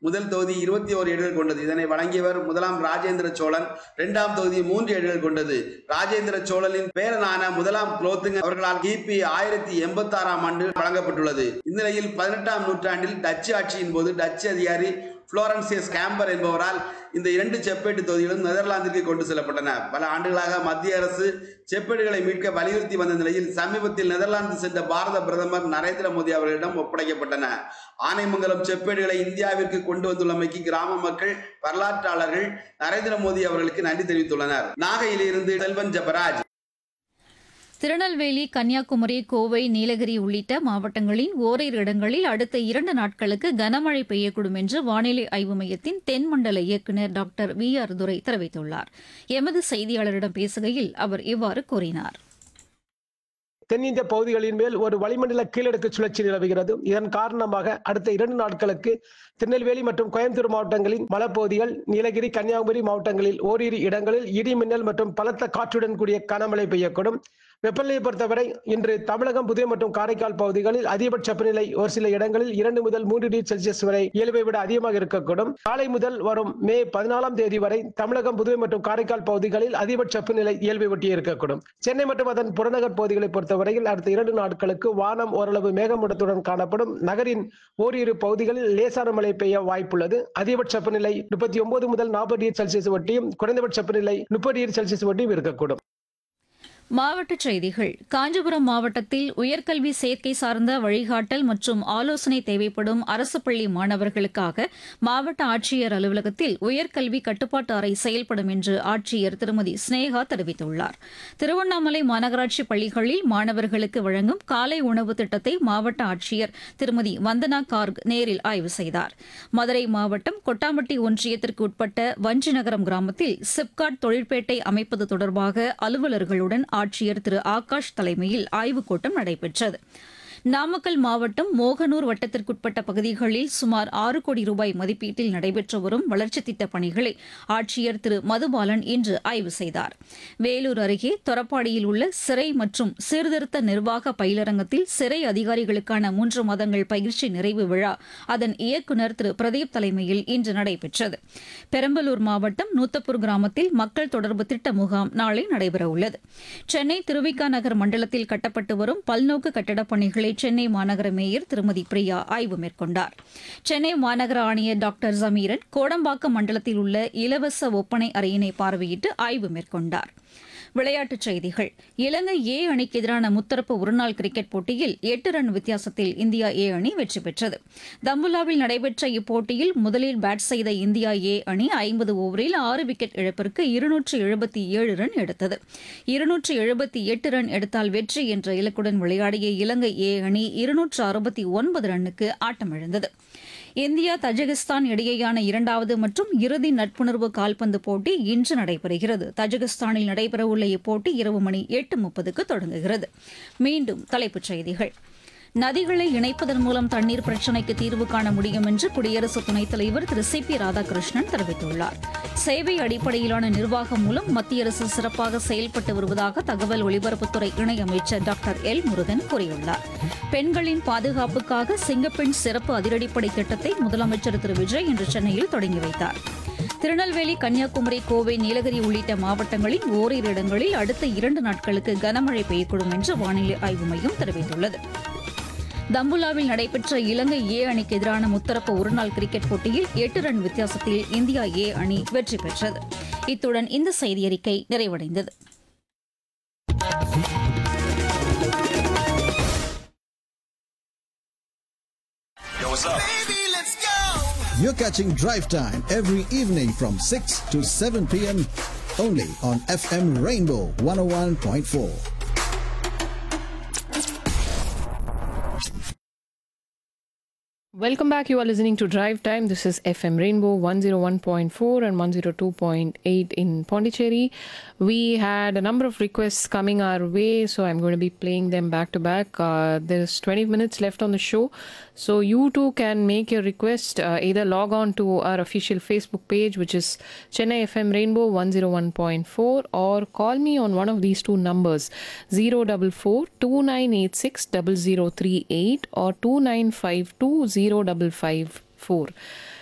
முதல் தொகுதி இருபத்தி ஓரு ஏடுகள் கொண்டது இதனை வழங்கியவர் முதலாம் ராஜேந்திர சோழன் இரண்டாம் தொகுதி மூன்று ஏடுகள் கொண்டது ராஜேந்திர சோழனின் பேரனான முதலாம் குலோத்துங்க அவர்களால் கிபி ஆயிரத்தி எண்பத்தி ஆறாம் ஆண்டு வழங்கப்பட்டுள்ளது இந்நிலையில் பதினெட்டாம் நூற்றாண்டில் டச்சு ஆட்சியின் போது டச்சு அதிகாரி புளோரன்சியஸ் கேம்பர் என்பவரால் இந்த இரண்டு செப்பேட்டு தொகுதிகளும் நெதர்லாந்திற்கு கொண்டு செல்லப்பட்டன பல ஆண்டுகளாக மத்திய அரசு செப்பேடுகளை மீட்க வலியுறுத்தி வந்த நிலையில் சமீபத்தில் நெதர்லாந்து சென்ற பாரத பிரதமர் நரேந்திர மோடி அவர்களிடம் ஒப்படைக்கப்பட்டன ஆனைமங்கலம் செப்பேடுகளை இந்தியாவிற்கு கொண்டு வந்துள்ளமைக்கு கிராம மக்கள் வரலாற்றாளர்கள் நரேந்திர மோடி அவர்களுக்கு நன்றி தெரிவித்துள்ளனர் நாகையிலிருந்து செல்வன் ஜபராஜ் திருநெல்வேலி கன்னியாகுமரி கோவை நீலகிரி உள்ளிட்ட மாவட்டங்களின் ஓரிரு இடங்களில் அடுத்த இரண்டு நாட்களுக்கு கனமழை பெய்யக்கூடும் என்று வானிலை ஆய்வு மையத்தின் தென்மண்டல இயக்குநர் டாக்டர் வி ஆர் துரை தெரிவித்துள்ளார் எமது செய்தியாளரிடம் பேசுகையில் அவர் இவ்வாறு கூறினார் தென்னிந்திய பகுதிகளின் மேல் ஒரு வளிமண்டல கீழடுக்கு சுழற்சி நிலவுகிறது இதன் காரணமாக அடுத்த இரண்டு நாட்களுக்கு திருநெல்வேலி மற்றும் கோயம்புத்தூர் மாவட்டங்களின் மலைப்பகுதிகள் நீலகிரி கன்னியாகுமரி மாவட்டங்களில் ஓரிரு இடங்களில் இடி மின்னல் மற்றும் பலத்த காற்றுடன் கூடிய கனமழை பெய்யக்கூடும் வெப்பநிலையை பொறுத்தவரை இன்று தமிழகம் புதுவை மற்றும் காரைக்கால் பகுதிகளில் அதிகபட்ச வெப்பநிலை ஒரு சில இடங்களில் இரண்டு முதல் மூன்று டிகிரி செல்சியஸ் வரை இயல்பை விட அதிகமாக இருக்கக்கூடும் காலை முதல் வரும் மே பதினாலாம் தேதி வரை தமிழகம் புதுவை மற்றும் காரைக்கால் பகுதிகளில் அதிகபட்ச வெப்பநிலை இயல்பை ஒட்டி இருக்கக்கூடும் சென்னை மற்றும் அதன் புறநகர் பகுதிகளை பொறுத்தவரையில் அடுத்த இரண்டு நாட்களுக்கு வானம் ஓரளவு மேகமூட்டத்துடன் காணப்படும் நகரின் ஓரிரு பகுதிகளில் லேசான மழை பெய்ய வாய்ப்புள்ளது அதிகபட்ச வெப்பநிலை முப்பத்தி ஒன்பது முதல் நாற்பது டிகிரி செல்சியஸ் ஒட்டியும் குறைந்தபட்ச வெப்பநிலை முப்பது டிகிரி செல்சியஸ் ஒட்டியும் இருக்கக்கூடும் மாவட்டச் செய்திகள் காஞ்சிபுரம் மாவட்டத்தில் உயர்கல்வி சேர்க்கை சார்ந்த வழிகாட்டல் மற்றும் ஆலோசனை தேவைப்படும் அரசு பள்ளி மாணவர்களுக்காக மாவட்ட ஆட்சியர் அலுவலகத்தில் உயர்கல்வி கட்டுப்பாட்டு அறை செயல்படும் என்று ஆட்சியர் திருமதி ஸ்னேகா தெரிவித்துள்ளார் திருவண்ணாமலை மாநகராட்சி பள்ளிகளில் மாணவர்களுக்கு வழங்கும் காலை உணவு திட்டத்தை மாவட்ட ஆட்சியர் திருமதி வந்தனா கார்க் நேரில் ஆய்வு செய்தார் மதுரை மாவட்டம் கொட்டாம்பட்டி ஒன்றியத்திற்கு உட்பட்ட வஞ்சிநகரம் கிராமத்தில் சிப்காட் தொழிற்பேட்டை அமைப்பது தொடர்பாக அலுவலர்களுடன் ஆட்சியர் திரு ஆகாஷ் தலைமையில் ஆய்வுக் கூட்டம் நடைபெற்றது நாமக்கல் மாவட்டம் மோகனூர் வட்டத்திற்குட்பட்ட பகுதிகளில் சுமார் ஆறு கோடி ரூபாய் மதிப்பீட்டில் நடைபெற்று வரும் வளர்ச்சித் திட்டப் பணிகளை ஆட்சியர் திரு மதுபாலன் இன்று ஆய்வு செய்தார் வேலூர் அருகே தொரப்பாடியில் உள்ள சிறை மற்றும் சீர்திருத்த நிர்வாக பயிலரங்கத்தில் சிறை அதிகாரிகளுக்கான மூன்று மாதங்கள் பயிற்சி நிறைவு விழா அதன் இயக்குநர் திரு பிரதீப் தலைமையில் இன்று நடைபெற்றது பெரம்பலூர் மாவட்டம் நூத்தப்பூர் கிராமத்தில் மக்கள் தொடர்பு திட்ட முகாம் நாளை நடைபெறவுள்ளது சென்னை திருவிக்கா நகர் மண்டலத்தில் கட்டப்பட்டு வரும் பல்நோக்கு கட்டடப் பணிகளை சென்னை மாநகர மேயர் திருமதி பிரியா ஆய்வு மேற்கொண்டார் சென்னை மாநகர ஆணையர் டாக்டர் ஜமீரன் கோடம்பாக்கம் மண்டலத்தில் உள்ள இலவச ஒப்பனை அறையினை பார்வையிட்டு ஆய்வு மேற்கொண்டார் விளையாட்டுச் செய்திகள் இலங்கை ஏ அணிக்கு எதிரான முத்தரப்பு ஒருநாள் கிரிக்கெட் போட்டியில் எட்டு ரன் வித்தியாசத்தில் இந்தியா ஏ அணி வெற்றி பெற்றது தம்புலாவில் நடைபெற்ற இப்போட்டியில் முதலில் பேட் செய்த இந்தியா ஏ அணி ஐம்பது ஓவரில் ஆறு விக்கெட் இழப்பிற்கு இருநூற்று எழுபத்தி ஏழு ரன் எடுத்தது இருநூற்று எழுபத்தி எட்டு ரன் எடுத்தால் வெற்றி என்ற இலக்குடன் விளையாடிய இலங்கை ஏ அணி இருநூற்று அறுபத்தி ஒன்பது ரன்னுக்கு ஆட்டமிழந்தது இந்தியா தஜிகிஸ்தான் இடையேயான இரண்டாவது மற்றும் இறுதி நட்புணர்வு கால்பந்து போட்டி இன்று நடைபெறுகிறது தஜிகிஸ்தானில் நடைபெறவுள்ள இப்போட்டி இரவு மணி எட்டு முப்பதுக்கு தொடங்குகிறது மீண்டும் தலைப்புச் செய்திகள் நதிகளை இணைப்பதன் மூலம் தண்ணீர் பிரச்சினைக்கு தீர்வு காண முடியும் என்று குடியரசு துணைத் தலைவர் திரு சி பி ராதாகிருஷ்ணன் தெரிவித்துள்ளார் சேவை அடிப்படையிலான நிர்வாகம் மூலம் மத்திய அரசு சிறப்பாக செயல்பட்டு வருவதாக தகவல் ஒலிபரப்புத்துறை இணையமைச்சர் டாக்டர் எல் முருகன் கூறியுள்ளார் பெண்களின் பாதுகாப்புக்காக சிங்கப்பெண் சிறப்பு அதிரடிப்படை திட்டத்தை முதலமைச்சர் திரு விஜய் இன்று சென்னையில் தொடங்கி வைத்தார் திருநெல்வேலி கன்னியாகுமரி கோவை நீலகிரி உள்ளிட்ட மாவட்டங்களில் ஓரிரு இடங்களில் அடுத்த இரண்டு நாட்களுக்கு கனமழை பெய்யக்கூடும் என்று வானிலை ஆய்வு மையம் தெரிவித்துள்ளது தம்புலாவில் நடைபெற்ற இலங்கை ஏ அணிக்கு எதிரான முத்தரப்பு ஒருநாள் கிரிக்கெட் போட்டியில் எட்டு ரன் வித்தியாசத்தில் இந்தியா ஏ அணி வெற்றி பெற்றது இத்துடன் இந்த செய்தியறிக்கை நிறைவடைந்தது Yo, what's up? You're catching Drive Time every evening from 6 to 7 p.m. only on FM Rainbow 101.4. Welcome back. You are listening to Drive Time. This is FM Rainbow 101.4 and 102.8 in Pondicherry. We had a number of requests coming our way, so I'm going to be playing them back to back. Uh, there's 20 minutes left on the show, so you too can make your request. Uh, either log on to our official Facebook page, which is Chennai FM Rainbow 101.4, or call me on one of these two numbers 044 2986 0038 or 2952 0554.